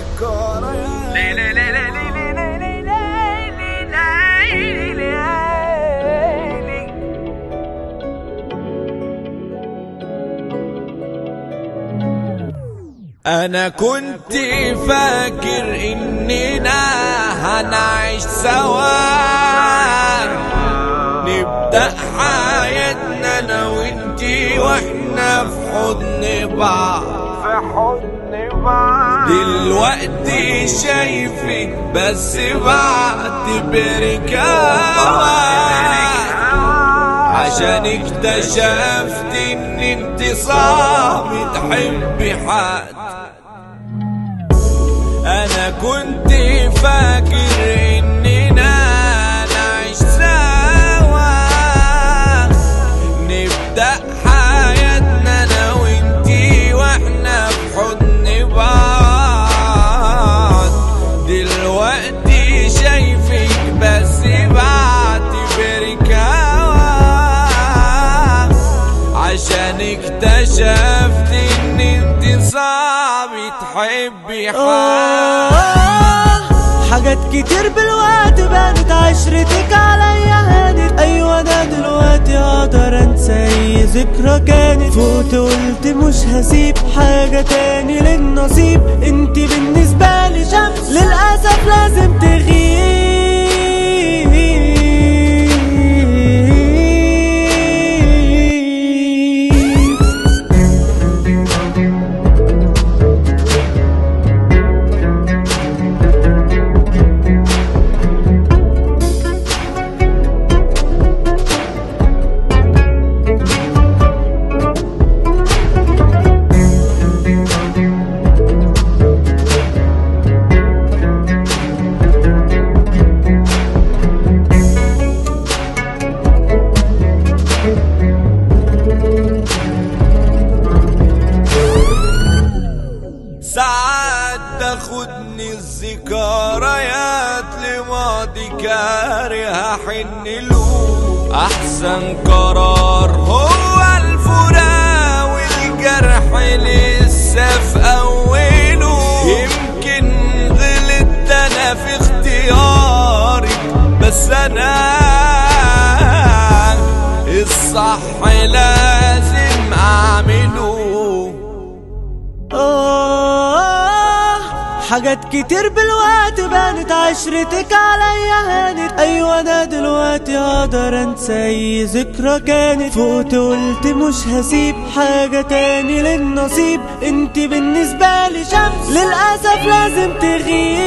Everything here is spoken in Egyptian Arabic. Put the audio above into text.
ذكريات لي لي لي لي لي لي لي لي لي لي لي انا كنت فاكر اننا هنعيش سوا نبدأ حياتنا انا وانتي واحنا في حضن بعض في حضن بعض دلوقتي شايفك بس بعتبرك هوا عشان اكتشفت ان انت صعب تحبي حد انا كنت فاكر اننا نعيش سوا نبدأ حياتنا انا وانتي واحنا في حضن بعض دلوقتي شايفك بس بعتبرك هوا عشان اكتشفت ان انت صعب تحبي حد آه، حاجات كتير بالوقت بانت عشرتك عليا هانت ايوه انا دلوقتي اقدر انسى اي ذكرى كانت فوت قلت مش هسيب حاجة تاني للنصيب انت بالنسبة لي شمس للأسف لازم تغيب ساعات تاخدني الذكريات لماضي كاره حن له احسن قرار هو الفراق والجرح لسه في اوله يمكن غلطت انا في اختيارك بس انا الصح لازم اعمله آه حاجات كتير بالوقت بانت عشرتك عليا هانت ايوه انا دلوقتي اقدر انسى اي ذكرى كانت فوت قلت مش هسيب حاجة تاني للنصيب انت بالنسبة لي شمس للأسف لازم تغيب